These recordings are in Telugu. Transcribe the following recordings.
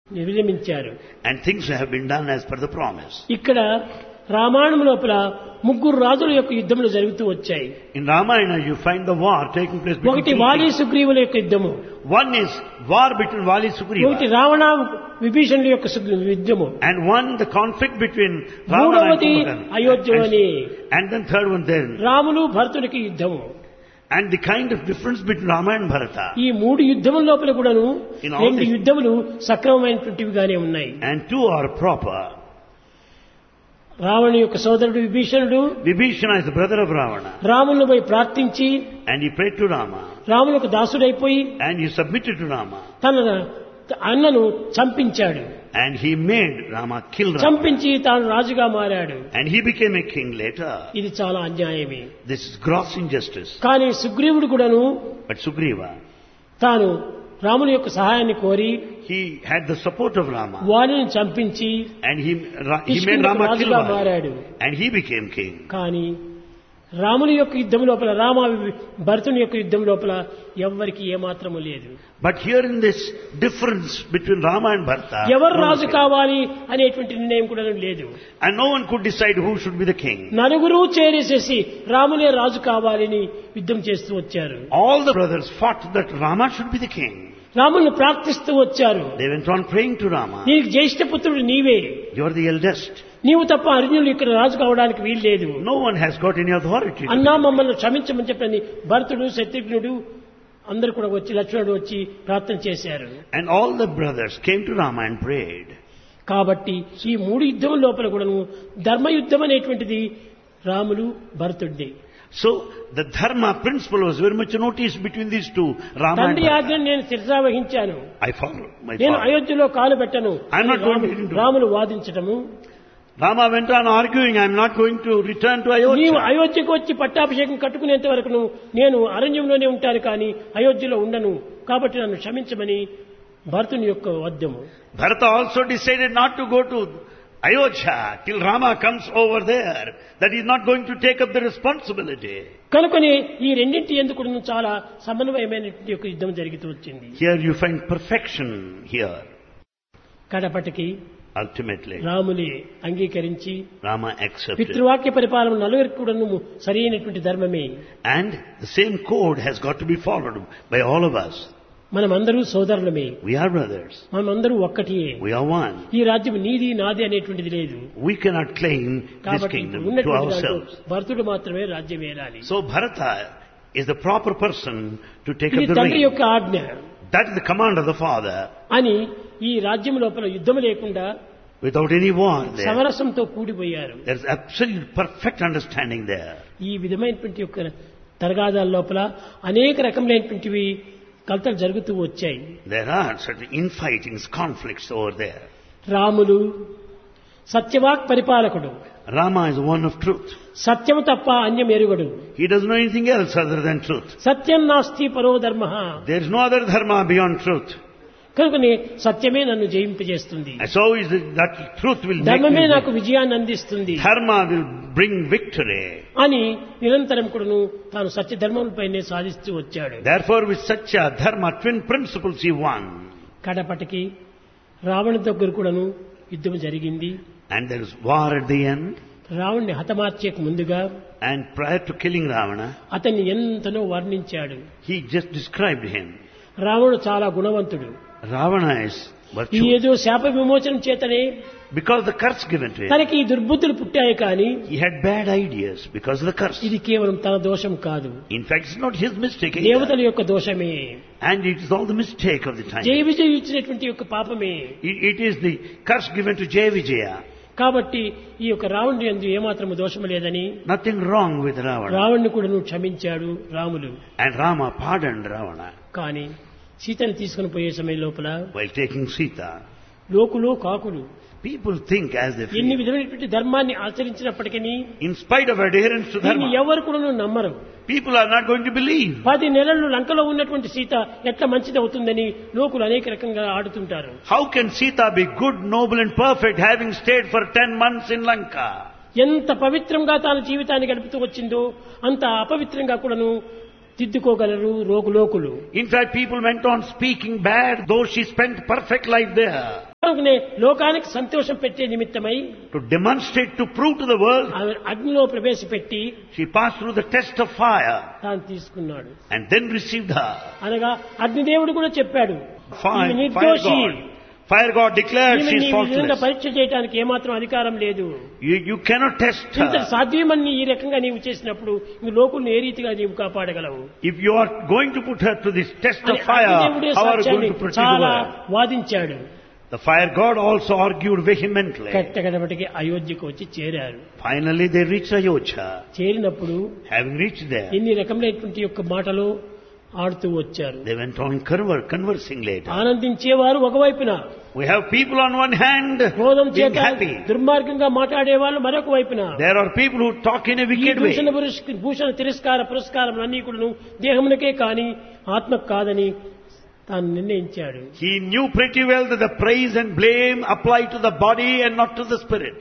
విరమించారు and things have been done as per the promise. ఇక్కడ రామాయణం లోపల ముగ్గురు రాజుల యొక్క యుద్ధములు జరుగుతూ వచ్చాయి In Ramayana, you find the war taking place between ఒకటి two వాలి kings. సుగ్రీవుల యొక్క యుద్ధము One is war between Vali Sugriva, ఒకటి రావణ విభీషణుల యొక్క సుగ్రీ- యుద్ధము and one the conflict between Ravana and మూడవది Kumbhakarna. అయోధ్యమని And, and then third one then, Ramulu భరతుడికి యుద్ధము and the kind of difference between Rama and Bharata. ఈ మూడు యుద్ధముల లోపల కూడాను In all రెండు this- యుద్ధములు సక్రమమైనటువంటివిగానే ఉన్నాయి And two are proper. రావణుని యొక్క సోదరుడు విభీషణుడు Vibhishana is the brother of Ravana, రాముని పోయి ప్రార్థించి and he prayed to Rama, రామునికి దాసుడైపోయి and he submitted to Rama, తన అన్నను చంపించాడు and he made Rama kill Rama, చంపించి తాను రాజుగా మారాడు and he became a king later. ఇది చాలా అన్యాయమే This is gross injustice. కానీ సుగ్రీవుడు కూడాను But Sugriva, తాను రాముని యొక్క సహాయాన్ని కోరి he had the support of Rama, వాలిని చంపించి and he, Ra- he made కిష్కింధకు Rama kill రాజుగా Vali, మారాడు and he became king. కానీ రాముని యొక్క యుద్ధం లోపల రామ భరతుని యొక్క యుద్ధం లోపల ఎవ్వరికి ఏమాత్రము లేదు But here in this difference between Rama and Bharata, ఎవరు no one రాజు said- కావాలి అనేటువంటి నిర్ణయం కూడా లేదు and no one could decide who should be the king. నలుగురు చేరేసేసి రాములే రాజు కావాలని యుద్ధం చేస్తూ వచ్చారు All the brothers fought that Rama should be the king. రాముని ప్రార్థిస్తూ వచ్చారు They went on praying to Rama. నీకు జ్యేష్ఠ పుత్రుడు నీవే You are the eldest. నీవు తప్ప అర్జునుడు ఇక్కడ రాజు కావడానికి వీల్లేదు No one has got any authority. to అన్నా మమ్మల్ని క్షమించమని చెప్పని భరతుడు శత్రుఘ్నుడు అందరు కూడా వచ్చి లక్ష్మణుడు వచ్చి ప్రార్థన చేశారు And all the brothers came to Rama and prayed. కాబట్టి ఈ మూడు యుద్ధం లోపల కూడాను ధర్మయుద్ధం అనేటువంటిది Ramulu భరతుడిది So the dharma principle was very much noticed between these two, Rama and తండ్రి Bharata. ఆజ్ఞను నేను శిరసావహించాను I follow my నేను father. అయోధ్యలో కాలు పెట్టను I'm not అని going to Ramu- do- Ramulu వాదించటము Rama went on arguing, I'm not going to return to నీవు Ayodhya. అయోధ్యకు వచ్చి పట్టాభిషేకం కట్టుకునేంత వరకు నేను అరణ్యంలోనే ఉంటాను కానీ అయోధ్యలో ఉండను కాబట్టి నన్ను క్షమించమని భరతుని యొక్క వద్దము Bharata also decided not to go to Ayodhya till Rama comes over there. That he's not going to take up the responsibility. కనుకొని ఈ రెండింటి ఎందుకు చాలా సమన్వయమైనటువంటి యొక్క యుద్ధం జరుగుతూ వచ్చింది Here you find perfection here, కడపటికి ultimately. రాముని అంగీకరించి Rama accepted. పితృవాక్య పరిపాలన నలుగురికి కూడాను సరైనటువంటి ధర్మమే And the same code has got to be followed by all of us. మనమందరూ సోదరులమే We are brothers. మనమందరూ ఒక్కటియే We are one. ఈ రాజ్యం నీది నాది అనేటువంటిది లేదు We cannot claim this కాబట్టి kingdom to ఉన్నటువంటి దాంట్లో ourselves. భరతుడు మాత్రమే రాజ్యం ఏలాలి So Bharata is the proper person to take ఇది up the తండ్రి reign. యొక్క ఆజ్ఞ That is the command of the father. అని ఈ రాజ్యం లోపల యుద్ధం లేకుండా Without any war there. సమరసంతో కూడిపోయారు There is absolute perfect understanding there. ఈ విధమైనటువంటి యొక్క తరగాదాల లోపల అనేక రకములైనటువంటివి కలతలు జరుగుతూ వచ్చాయి There are certain infightings, conflicts over there. Ramulu సత్యవాక్ పరిపాలకుడు Rama is one of truth. సత్యము తప్ప అన్యం ఎరుగడు He doesn't know anything else other than truth. సత్యం నాస్తి పరో ధర్మ There is no other dharma beyond truth. కనుకనే సత్యమే నన్ను జయింపజేస్తుంది And so is it that truth will make ధర్మమే me నాకు విజయాన్ని అందిస్తుంది Dharma will bring victory. అని నిరంతరం కూడాను తాను సత్య ధర్మములపైనే సాధిస్తూ వచ్చాడు Therefore, with Satya, Dharma, twin principles, he won. కడపటికి Ravana దగ్గర కూడాను యుద్ధం జరిగింది And there is war at the end. రావణ్ణి హతమార్చేక ముందుగా And prior to killing Ravana, అతన్ని ఎంతనో వర్ణించాడు he just described him. రావణుడు చాలా గుణవంతుడు Ravana is ఈ virtuous. ఏదో శాప విమోచనం చేతనే Because the curse given to him, తనకి ఈ దుర్బుద్ధులు పుట్టాయి కానీ he had bad ideas because of the curse. ఇది కేవలం తన దోషం కాదు In fact, it's not his mistake either. దేవతల యొక్క దోషమే And it is all the mistake of the time. జయ విజయం ఇచ్చినటువంటి యొక్క పాపమే It, it is the curse given to Jaya Vijaya. కాబట్టి ఈ యొక్క రావణుడి ఎందు ఏమాత్రము దోషము లేదని Nothing wrong with Ravana. రావణ్ణి కూడా నువ్వు క్షమించాడు Ramulu And Rama pardoned Ravana కానీ సీతను తీసుకుని పోయే సమయం లోపల while taking Sita. లోకులు కాకులు People think as they ఎన్ని feel. విధమైనటువంటి ధర్మాన్ని ఆచరించినప్పటికీ In spite of adherence to దీన్ని Dharma, ఎవరు కూడా నమ్మరు people are not going to believe. పది నెలలు లంకలో ఉన్నటువంటి సీత ఎట్లా మంచిది అవుతుందని లోకులు అనేక రకంగా ఆడుతుంటారు How can Sita be good, noble and perfect having stayed for 10 months in Lanka? ఎంత పవిత్రంగా తాను జీవితాన్ని గడుపుతూ వచ్చిందో అంత అపవిత్రంగా కూడాను దిద్దుకోగలరు రోగు లోకులు In fact, people went on speaking bad, though she spent perfect life there. కనుకనే లోకానికి సంతోషం పెట్టే నిమిత్తమై To demonstrate, to prove to the world, ఆమె అగ్నిలో ప్రవేశపెట్టి she passed through the test of fire తాను తీసుకున్నాడు and then received her. అనగా అగ్నిదేవుడు కూడా చెప్పాడు Fire, ఈమె fire నిర్దోషి God. Fire God declared ఈమె she is నీ విధంగా faultless. పరీక్ష చేయడానికి ఏమాత్రం అధికారం లేదు You, you cannot test ఇంత her. సాధ్యమని ఈ రకంగా నీవు చేసినప్పుడు ఈ లోకుల్ని ఏ రీతిగా నీవు కాపాడగలవు If you are going to put her to this test అని of fire, అగ్నిదేవుడే how are you సాక్ష్యాన్ని going to protect the చాలా world? వాదించాడు The fire God also argued vehemently. కట్టగడపటికి అయోధ్యకు వచ్చి చేరారు Finally, they reached Ayodhya. చేరినప్పుడు Having reached there, ఇన్ని రకములైనటువంటి యొక్క మాటలు ఆడుతూ వచ్చారు they went on conver- conversing later. ఆనందించేవారు ఒకవైపున We have people on one hand క్రోధం being చేత happy. దుర్మార్గంగా మాట్లాడే వాళ్ళు మరొక వైపున There are people who talk in a ఈ wicked భూషణ way. పురస్క- భూషణ తిరస్కార పురస్కారం అన్ని కూడా దేహమునకే కాని ఆత్మకు కాదని తాను నిర్ణయించాడు He knew pretty well that the praise and blame apply to the body and not to the spirit.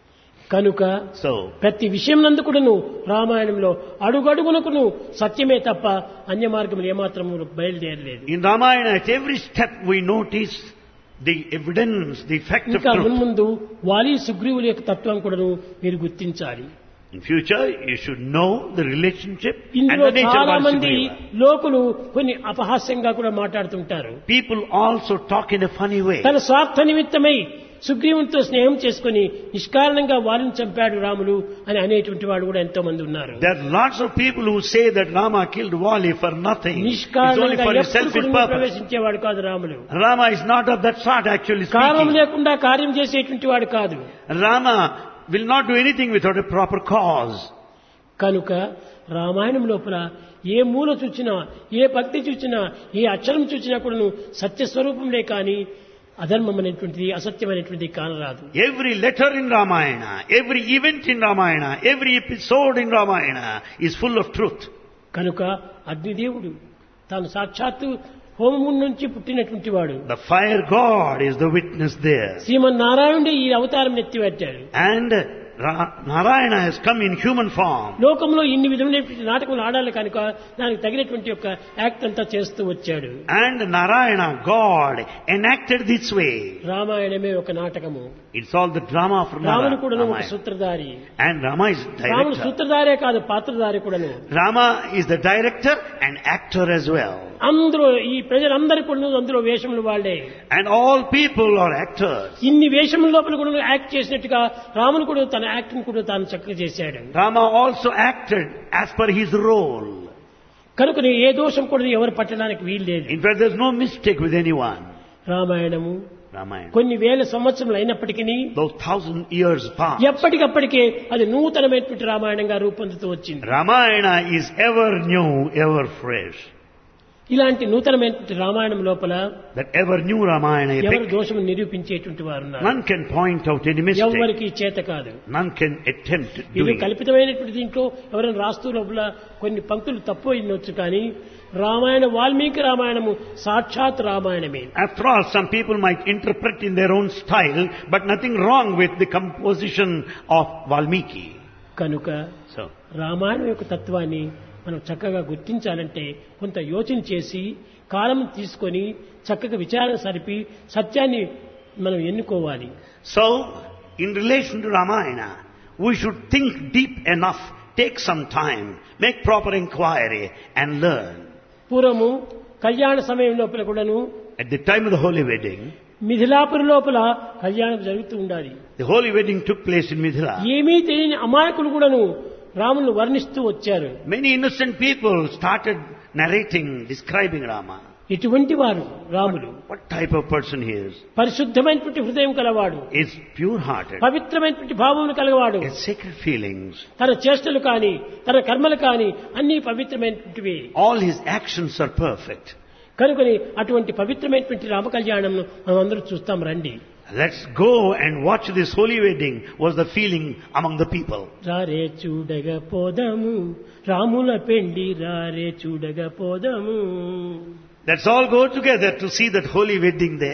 కనుక So, ప్రతి విషయం నందుకుడును రామాయణంలో అడుగడుగునకును సత్యమే తప్ప అన్య మార్గములు ఏమాత్రము బయలుదేరలేదు in Ramayana, at every step we notice the evidence, the fact of ఇంకా truth. మున్ముందు వాలి సుగ్రీవుల యొక్క తత్వం కూడాను మీరు గుర్తించాలి In future, you should know the relationship and ఇందులో the nature of చాలా our మంది Sugriva. లోకులు కొన్ని అపహాస్యంగా కూడా మాట్లాడుతుంటారు People also talk in a funny way. తన స్వార్థ నిమిత్తమై సుగ్రీవునితో స్నేహం చేసుకుని నిష్కారణంగా వారిని చంపాడు రాములు అని అనేటువంటి వాడు కూడా ఎంతో మంది ఉన్నారు There are lots of people who say that Rama killed Wali for nothing. It's only నిష్కారణంగా for his ఎప్పుడు selfish కూడా purpose. ప్రవేశించేవాడు కాదు Ramulu Rama is not of that sort actually కారణం speaking. లేకుండా కార్యం చేసేటువంటి వాడు కాదు Rama will not do anything without a proper cause. కనుక రామాయణం లోపల ఏ మూల చూచినా ఏ భక్తి చూచినా ఏ అక్షరం చూచినా కూడాను సత్యస్వరూపంలే కానీ అధర్మం అనేటువంటిది అసత్యమైనటువంటిది కానరాదు Every letter in Ramayana, every event in Ramayana, every episode in Ramayana is full of truth. కనుక అగ్నిదేవుడు తాను సాక్షాత్తు హోమం నుంచి పుట్టినటువంటి వాడు The fire god is the witness there. శ్రీమన్నారాయణుడే ఈ అవతారం ఎత్తిపెట్టాడు And Ra- Narayana has come in human form. లోకంలో ఇన్ని విధమైనటువంటి నాటకములు ఆడాలి కనుక దానికి తగినటువంటి యొక్క యాక్ట్ అంతా చేస్తూ వచ్చాడు And Narayana, God, enacted this way. రామాయణమే ఒక నాటకము It's all the drama of రాముడు కూడాను ఒక Ramayana. సూత్రధారి And Rama is రాముడు director. సూత్రధారే కాదు పాత్రధారి కూడాను Rama is the director and actor as well. అందరూ ఈ ప్రజలందరూ కూడా అందులో వేషములు వాళ్ళే And all people are actors. ఇన్ని వేషముల లోపల కూడా యాక్ట్ చేసినట్టుగా రాముడు కూడా తన యాక్టింగ్ కూడా తాను చక్కగా చేశాడు Rama also acted as per his role. కనుక ఏ దోషం కూడా ఎవరు పట్టడానికి వీలు లేదు In fact, there's no mistake with anyone. రామాయణము Ramayana. కొన్ని వేల సంవత్సరములు అయినప్పటికీ Though thousand years pass, ఎప్పటికప్పటికే అది నూతనమైనటువంటి రామాయణంగా రూపొందుతూ వచ్చింది Ramayana is ever new, ever fresh. ఇలాంటి నూతనమైనటువంటి రామాయణం లోపల That ever new Ramayana ఎవరు epic, దోషము నిరూపించేటువంటి వారు ఉన్నారు none can point out any mistake. ఎవరికి చేత కాదు None can attempt ఇది doing it. కల్పితమైనటువంటి దీంట్లో ఎవరైనా రాస్తూ లోపల కొన్ని పంక్తులు తప్పు అయినవచ్చు కానీ రామాయణ వాల్మీకి రామాయణము సాక్షాత్ రామాయణమే After all, some people might interpret in their own style, but nothing wrong with the composition of Valmiki. కనుక So, రామాయణం యొక్క తత్వాన్ని మనం చక్కగా గుర్తించాలంటే కొంత యోచన చేసి కాలం తీసుకొని చక్కగా విచారణ సరిపి సత్యాన్ని మనం ఎన్నుకోవాలి so in relation to Ramayana, we should think deep enough, take some time, make proper inquiry and learn. పూర్వము కళ్యాణ సమయం లోపల కూడాను At the time of the holy wedding, Mithilapuri లోపల కళ్యాణం జరుగుతూ ఉండాలి the holy wedding took place in Mithila. ఏమీ తెలియని అమాయకులు కూడాను రామును వర్ణిస్తూ వచ్చారు Many innocent people started narrating, describing Rama. ఇటువంటి వారు Ramulu What type of person he is? పరిశుద్ధమైనటువంటి హృదయం కలవాడు Is pure-hearted, పవిత్రమైనటువంటి భావములు కలవాడు has sacred feelings. తన చేష్టలు కాని తన కర్మలు కాని అన్ని పవిత్రమైనటువంటివి All his actions are perfect. కనుకొని అటువంటి పవిత్రమైనటువంటి రామ కళ్యాణంను మనం అందరూ చూస్తాం రండి Let's go and watch this holy wedding was the feeling among the people. రారే చూడగ పోదాము రాముల పెండి రారే చూడగ పోదాము Let's all go together to see that holy wedding there.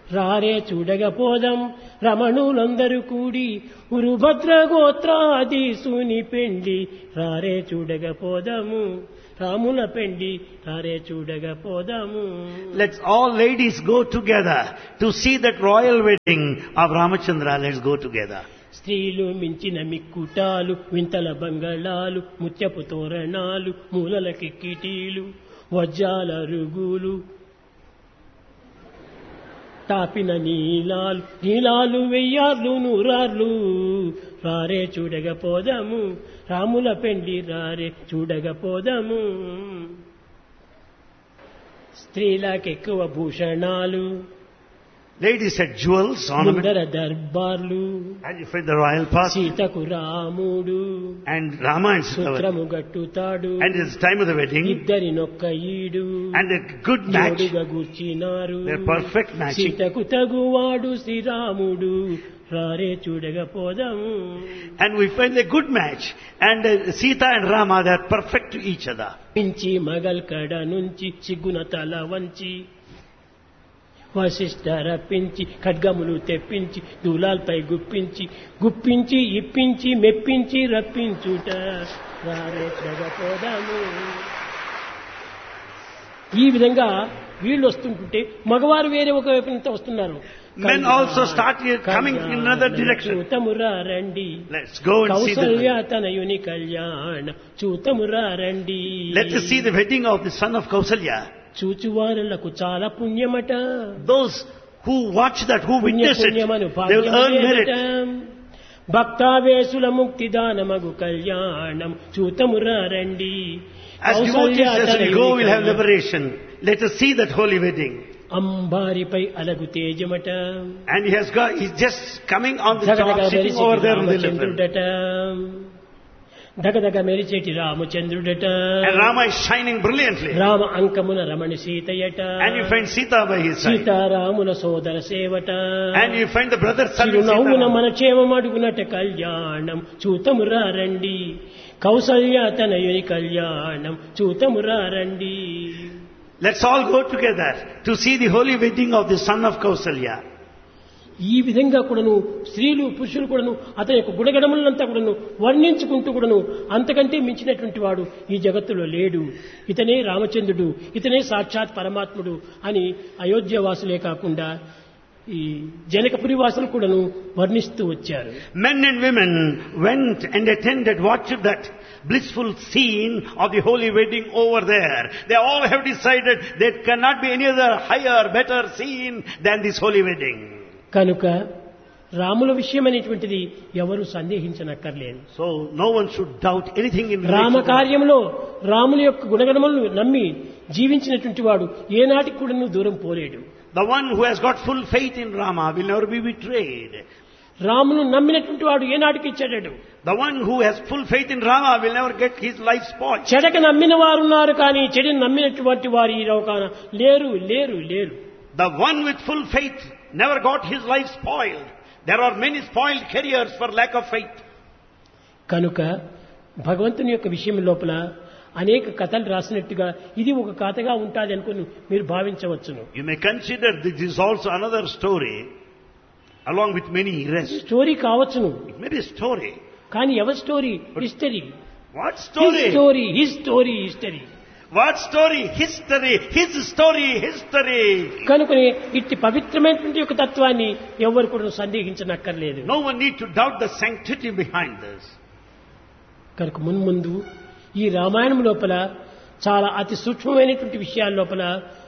రారే చూడగపోదం రమణులందరూ కూడి ఉరుభద్ర గోత్రాదీసుని పెండి రారే చూడగపోదము రాముల పెండి రారే చూడగపోదము Let's all ladies go together to see that royal wedding of Ramachandra. Let's go together. స్త్రీలు మించిన మిక్కుటాలు వింతల బంగళాలు ముత్యపు తోరణాలు మూలలకి కిటీలు వజ్రాల రుగులు తాపిన నీలాలు నీలాలు వెయ్యార్లు నూరార్లు రారే చూడగపోదాము రాముల పెండి రారే చూడగపోదాము స్త్రీలకెక్కువ భూషణాలు Ladies had jewels, ornaments, ముందర దర్బార్లు and you find the royal path. సీతకు రాముడు And Rama and Sita. were- సూత్రము గట్టుతాడు And it's time of the wedding. ఇద్దరి నొక్క ఈడు And a good match. జోడుగా కూర్చినారు They're perfect matching. సీతకు తగువాడు శ్రీరాముడు రారే చూడగా పోదాము And we find a good match. And uh, Sita and Rama, they're perfect to each other. పించి మగల్ కడ నుంచి సిగ్గున తల వంచి వశిష్ఠ రప్పించి ఖడ్గములు తెప్పించి దూలాల్పై గుప్పించి గుప్పించి ఇప్పించి మెప్పించి రప్పించుట రారే పోదాము ఈ విధంగా వీళ్ళు వస్తుంటుంటే మగవారు వేరే ఒక వైపు నుంచి వస్తున్నారు Men also start here coming in another direction. చూతమురా రండి Let's go and see Kaushalya the. తనయుని కళ్యాణ చూతమురా రండి Let us see the wedding of the son of Kausalya. చూచువారులకు చాలా పుణ్యమట Those who watch that, who పుణ్య witness it, పుణ్యమను they will earn merit. భక్తావేశుల ముక్తిదానమగు కళ్యాణం చూతమురా రండి As Kaushalya devotees, as we తనయుని go, we'll have కళ్యాణ- liberation. Let us see that holy wedding. అంబారిపై అలగు తేజమట And he has got, he's just coming on the దగదగ top, sitting మెరిచేటి over there on the level. రామచంద్రుడట దగదగ మెరిచేటి రామచంద్రుడట And Rama is shining brilliantly. Rama అంకమున Ramani సీతయట And you find Sita by his side. సీతారాముల సోదర సేవట And you find the brother son of చిరునవ్వున Sita. మన క్షేమమడుగునట కళ్యాణం చూతమురా రండి కౌసల్య తనయుని కళ్యాణం చూతమురా రండి Let's all go together to see the holy wedding of the son of Kausalya. ఈ విధంగా కూడాను స్త్రీలు పురుషులు కూడాను అతని యొక్క గుణగణములంతా కూడాను వర్ణించుకుంటూ కూడాను అంతకంటే మించినటువంటి వాడు ఈ జగత్తులో లేడు ఇతనే రామచంద్రుడు ఇతనే సాక్షాత్ పరమాత్ముడు అని అయోధ్య వాసులే కాకుండా ఈ జనకపురి వాసులు కూడాను వర్ణిస్తూ వచ్చారు Men and women went and attended, watched that blissful scene of the holy wedding over there. They all have decided there cannot be any other higher, better scene than this holy wedding. కనుక రాముల విషయం అనేటువంటిది ఎవరు సందేహించనక్కర్లేదు So no one should doubt anything in relation Rama to that. కార్యంలో రాముని యొక్క గుణగణములను నమ్మి జీవించినటువంటి వాడు ఏనాటికి కూడా దూరం పోలేడు The one who has got full faith in Rama will never be betrayed. రామును నమ్మినటువంటి వాడు ఏనాటికి చెడడు The one who has full faith in Rama will never get his life spoiled. చెడక నమ్మిన వారు ఉన్నారు కానీ చెడిని నమ్మినటువంటి వారు ఈ లోకాన లేరు లేరు లేరు The one with full faith never got his life spoiled. There are many spoiled careers for lack of faith. కనుక భగవంతుని యొక్క విషయం లోపల అనేక కథలు రాసినట్టుగా ఇది ఒక కథగా ఉంటుంది అనుకుని మీరు భావించవచ్చును You may consider this is also another story along with many rest. Story కావచ్చును It may be a story. కానీ ఎవరి story history What his story? Story his story history What story? History. His story. History. కనుకనే ఇట్టి పవిత్రమైనటువంటి యొక్క తత్వాన్ని ఎవరు కూడా సందేహించనక్కర్లేదు No one need to doubt the sanctity behind this. కనుక మున్ముందు ఈ రామాయణం లోపల చాలా అతి సూక్ష్మమైనటువంటి విషయాల లోపల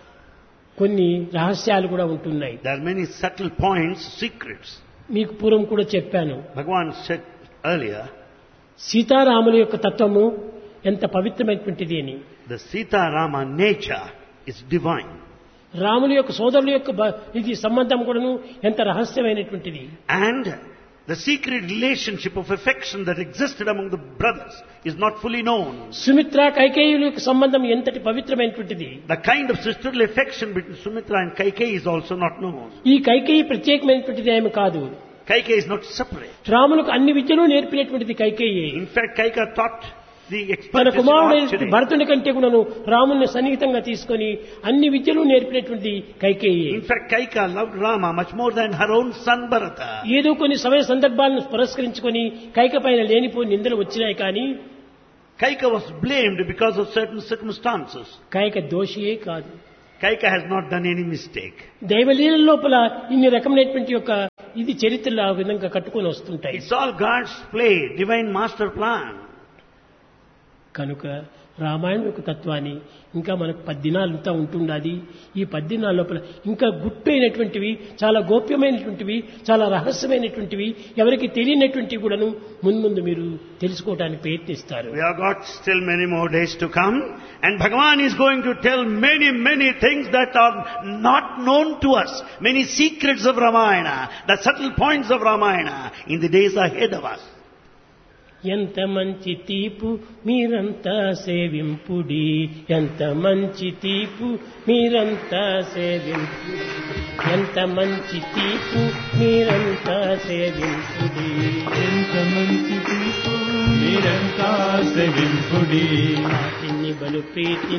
కొన్ని రహస్యాలు కూడా ఉంటున్నాయి There are many subtle points, secrets. మీకు పూర్వం కూడా చెప్పాను Bhagavan said earlier, సీతారాముల యొక్క తత్వము ఎంత పవిత్రమైనటువంటిది అని the Sita Rama nature is divine. రాముల యొక్క సోదరుల యొక్క బ- ఇది సంబంధం కూడాను ఎంత రహస్యమైనటువంటిది And the secret relationship of affection that existed among the brothers is not fully known. Sumitra కైకేయుల యొక్క సంబంధం ఎంతటి పవిత్రమైనటువంటిది The kind of sisterly affection between Sumitra and Kaikeyi is also not known. ఈ కైకేయి ప్రత్యేకమైనటువంటిది ఏమి కాదు Kaikeyi is not separate. రాములకు అన్ని విద్యలు నేర్పినటువంటిది Kaikeyi In fact, Kaika taught the తన expertise in కుమారుడైన archery. భరతుని కంటే కూడాను రాముని సన్నిహితంగా తీసుకొని అన్ని విద్యలు నేర్పినటువంటి Kaikeyi In fact, Kaika loved Rama much more than her own son Bharata. ఏదో కొన్ని సమయ సందర్భాలను పురస్కరించుకొని కైక పైన లేనిపోయి నిందలు వచ్చినాయి కానీ Kaika was blamed because of certain circumstances. Kaika దోషియే కాదు Kaika has not done any mistake. దైవలీల లోపల ఇన్ని రకమైనటువంటి యొక్క ఇది చరిత్రలు ఆ విధంగా కట్టుకొని వస్తుంటాయి It's all God's play, divine master plan. కనుక రామాయణం యొక్క తత్వాన్ని ఇంకా మనకు పద్దినాలంతా ఉంటుండాది ఈ పద్దినాల లోపల ఇంకా గుట్టైనటువంటివి చాలా గోప్యమైనటువంటివి చాలా రహస్యమైనటువంటివి ఎవరికి తెలియనటువంటివి కూడాను మున్ముందు మీరు తెలుసుకోవడానికి ప్రయత్నిస్తారు We have got still many more days to come and Bhagavan is going to tell many, many things that are not known to us. Many secrets of Ramayana, the subtle points of Ramayana in the days ahead of us. ఎంత మంచి తీపు మీరంతా సేవింపుడి ఎంత మంచి తీపు మీరంతా సేవింపుడి ఎంత మంచి తీపు మీరంతా సేవింపుడి ఎంత మంచి తీర్పు మీరంతా సేవింపుడి ఇన్ని బలు ప్రీతి